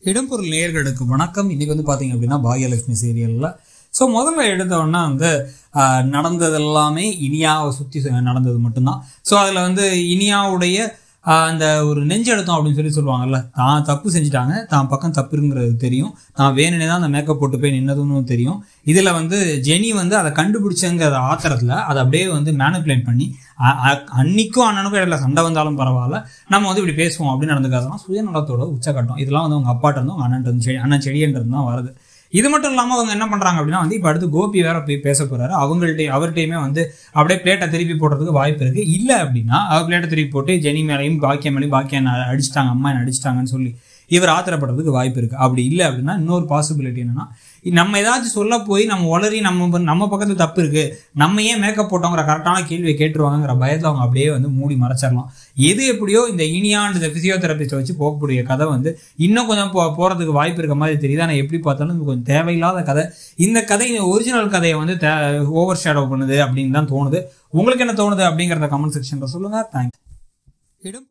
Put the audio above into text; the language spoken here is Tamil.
இடம்பொருள் நேயர்களுக்கு வணக்கம் இன்னைக்கு வந்து பார்த்தீங்க அப்படின்னா பாகியலட்சுமி சீரியலில் ஸோ முதல்ல எடுத்தோன்னா வந்து ஆஹ், நடந்தது எல்லாமே இனியாவை சுற்றி நடந்தது மட்டும்தான் ஸோ அதில் வந்து இனியாவுடைய ஆஹ், அந்த ஒரு நெஞ்செடுத்தோம் அப்படின்னு சொல்லி சொல்லுவாங்கல்ல தான் தப்பு செஞ்சுட்டாங்க தான் பக்கம் தப்புங்கிறது தெரியும் தான் வேணுனே தான் அந்த மேக்கப் போட்டு போய் நின்னதுன்னு தெரியும் இதில் வந்து ஜெனி வந்து அதை கண்டுபிடிச்சங்கிற ஆத்திரத்தில் அதை அப்படியே வந்து மேனிப்புலேட் பண்ணி அ- அ- அன்னைக்கும் அண்ணனுக்கும் இடையில சண்டை வந்தாலும் பரவாயில்ல நம்ம வந்து இப்படி பேசுவோம் அப்படின்னு நடந்துக்காதெல்லாம் சுயநலத்தோட உச்சக்கட்டம் இதெல்லாம் வந்து அவங்க அப்பாட்ட இருந்து அவங்க அண்ணன் செடி அண்ணன் செடின்றது தான் வருது இது மட்டும் இல்லாமல் அவங்க என்ன பண்ணுறாங்க அப்படின்னா வந்து இப்போ அடுத்து கோபி வேற போய் பேச போறாரு அவங்கள்ட்ட அவர்கிட்டயுமே வந்து அப்படியே பிளேட்டை திருப்பி போடுறதுக்கு வாய்ப்பு இருக்கு இல்லை அப்படின்னா அவர் பிளேட்டை திருப்பி போட்டு ஜெனி மேலையும் பாக்கியம் மேலேயும் பாக்கியம் என்னை அடிச்சிட்டாங்க அம்மா என்ன அடிச்சிட்டாங்கன்னு சொல்லி இவர் ஆத்திரப்படுறதுக்கு வாய்ப்பு இருக்கு அப்படி இல்லை அப்படின்னா இன்னொரு பாசிபிலிட்டி என்னன்னா நம்ம ஏதாச்சும் சொல்ல போய் நம்ம உளறி நம்ம நம்ம பக்கத்துல தப்பு இருக்கு நம்ம ஏன் மேக்கப் போட்டோங்கிற கரெக்டான கேள்வியை கேட்டுருவாங்கங்கிற பயத்தில் அவங்க அப்படியே வந்து மூடி மறைச்சிடலாம் எது எப்படியோ இந்த இனியாண்டு இந்த பிசியோதெரபிஸ்ட்டை வச்சு போகக்கூடிய கதை வந்து இன்னும் கொஞ்சம் போ போகிறதுக்கு வாய்ப்பு இருக்க மாதிரி தெரியுது ஆனால் எப்படி பார்த்தாலும் இது கொஞ்சம் தேவையில்லாத கதை இந்த கதை ஒரிஜினல் கதையை வந்து ஓவர் ஷேடோ பண்ணுது அப்படின்னு தான் தோணுது உங்களுக்கு என்ன தோணுது அப்படிங்கிறத கமெண்ட் செக்ஷனில் சொல்லுங்கள் தேங்க்ஸ் இடம்